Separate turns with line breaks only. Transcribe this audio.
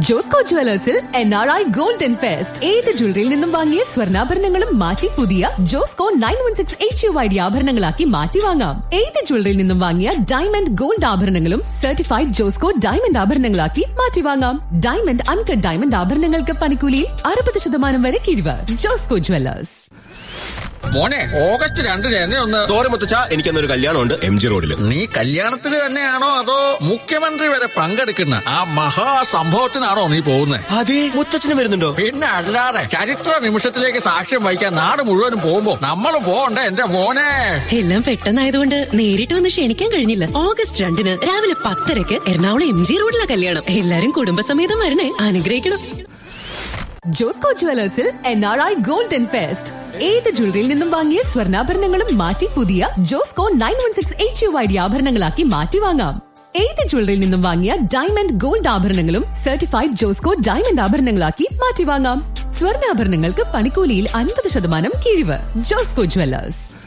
ജോസ്കോ ജുവലേഴ്സിൽ N R I golden fest ഏത് ജ്വല്ലറിയിൽ നിന്നും വാങ്ങിയ സ്വർണ്ണാഭരണങ്ങളും മാറ്റി പുതിയ Josco nine one six H U I D ആഭരണങ്ങളാക്കി മാറ്റി വാങ്ങാം ഏത് ജ്വല്ലറിയിൽ നിന്നും വാങ്ങിയ ഡയമണ്ട് ഗോൾഡ് ആഭരണങ്ങളും സർട്ടിഫൈഡ് ജോസ്കോ ഡയമണ്ട് ആഭരണങ്ങളാക്കി മാറ്റി വാങ്ങാം ഡയമണ്ട് അൺകട്ട് ഡയമണ്ട് ആഭരണങ്ങൾക്ക് പണിക്കൂലിയിൽ അറുപത് ശതമാനം വരെ കിഴിവ് ജോസ്കോ ജുവലേഴ്സ്
മോനെ ഓഗസ്റ്റ് രണ്ടിന് എന്നെ ഒന്ന്
സോറി മുത്തച്ഛ എനിക്കന്നൊരു കല്യാണമുണ്ട് എം ജി റോഡിൽ
നീ കല്യാണത്തിന് തന്നെയാണോ അതോ മുഖ്യമന്ത്രി വരെ പങ്കെടുക്കുന്ന ആ മഹാസംഭവത്തിനാണോ നീ പോകുന്നത്
അതെ മുത്തച്ഛനും വരുന്നുണ്ടോ
പിന്നെ അല്ലാതെ ചരിത്ര നിമിഷത്തിലേക്ക് സാക്ഷ്യം വഹിക്കാൻ നാട് മുഴുവനും പോകുമ്പോ നമ്മൾ പോകണ്ടേ എന്റെ മോനെ
എല്ലാം പെട്ടെന്നായതുകൊണ്ട് നേരിട്ട് വന്ന് ക്ഷണിക്കാൻ കഴിഞ്ഞില്ല ഓഗസ്റ്റ് രണ്ടിന് രാവിലെ പത്തരക്ക് എറണാകുളം എം ജി റോഡിലെ കല്യാണം എല്ലാരും കുടുംബസമേതം വരണേ അനുഗ്രഹിക്കണം
ജോസ്കോ ജുവലേഴ്സിൽ N R I golden fest ഏത് ജ്വല്ലറിയിൽ നിന്നും വാങ്ങിയ സ്വർണ്ണാഭരണങ്ങളും മാറ്റി പുതിയ Josco nine one six H U I D ആഭരണങ്ങളാക്കി മാറ്റി വാങ്ങാം ഏത് ജ്വല്ലറിയിൽ നിന്നും വാങ്ങിയ ഡയമണ്ട് ഗോൾഡ് ആഭരണങ്ങളും സർട്ടിഫൈഡ് ജോസ്കോ ഡയമണ്ട് ആഭരണങ്ങളാക്കി മാറ്റി വാങ്ങാം സ്വർണ്ണാഭരണങ്ങൾക്ക് പണിക്കൂലിയിൽ അൻപത് ശതമാനം കിഴിവ് ജോസ്കോ ജുവലേഴ്സ്